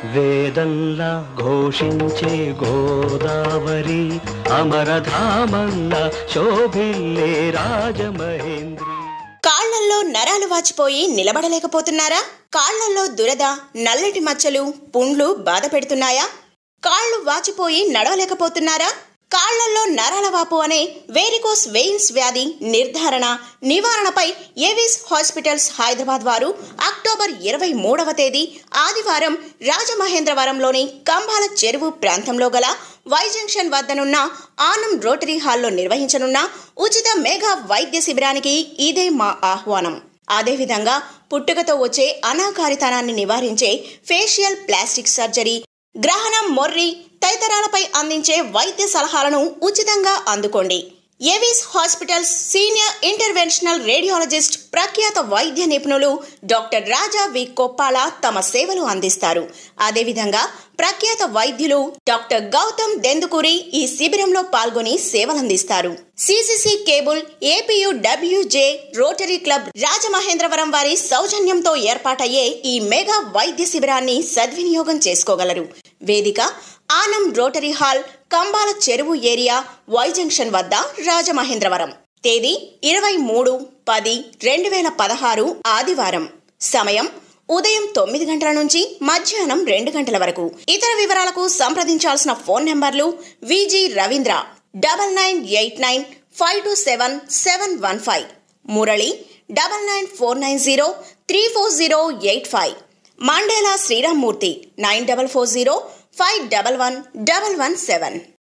వేదంలా ఘోషించే గోదావరి అమరధామంలా శోభిల్లే రాజమహేంద్రి కాళ్లల్లో నరాలు వాచిపోయి నిలబడలేకపోతున్నారా కాళ్లల్లో దురద నల్లటి మచ్చలు పుండ్లు బాధ పెడుతున్నాయా కాళ్ళు వాచిపోయి నడవలేకపోతున్నారా కాళ్లల్లో నరాల వాపు అనే వేరికోస్ వెయిన్స్ వ్యాధి నిర్ధారణ నివారణపై ఏవిస్ హాస్పిటల్స్ హైదరాబాద్ వారు అక్టోబర్ ఇరవై మూడవ తేదీ ఆదివారం రాజమహేంద్రవరంలోని కంబాల చెరువు ప్రాంతంలో గల వై జంక్షన్ వద్దనున్న ఆనం రోటరీ హాల్లో నిర్వహించనున్న ఉచిత మెగా వైద్య శిబిరానికి ఇదే మా ఆహ్వానం అదేవిధంగా పుట్టుకతో వచ్చే అనాకారితనాన్ని నివారించే ఫేషియల్ ప్లాస్టిక్ సర్జరీ గ్రహణం మొర్రి తదితరాలపై అందించే వైద్య సలహాలను ఉచితంగా అందుకోండి Avis hospitals senior interventional radiologist ప్రఖ్యాత వైద్య నిపుణులు డాక్టర్ రాజా వి కొప్పాల తమ సేవలు అందిస్తారు అదేవిధంగా ప్రఖ్యాత వైద్యులు డాక్టర్ గౌతమ్ దెందుకూరి ఈ శిబిరంలో పాల్గొని సేవలందిస్తారు CCC cable APU WJ rotary club Rajamahendravaram వారి సౌజన్యంతో ఏర్పాటయ్యే ఈ మెగా వైద్య శిబిరాన్ని సద్వినియోగం చేసుకోగలరు వేదిక ఆనం రోటరీ హాల్ కంబాల చెరువు ఏరియా వై జంక్షన్ వద్ద రాజమహేంద్రవరం తేదీ ఇరవై మూడు పది రెండు వేల పదహారు ఆదివారం సమయం ఉదయం తొమ్మిది గంటల నుంచి మధ్యాహ్నం రెండు గంటల వరకు ఇతర వివరాలకు సంప్రదించాల్సిన ఫోన్ నంబర్లు Viji Ravindra double nine eight nine five two seven seven one five Murali double nine four nine zero three four zero eight five Mandela Sriramamurthy nine double four zero five double one double one seven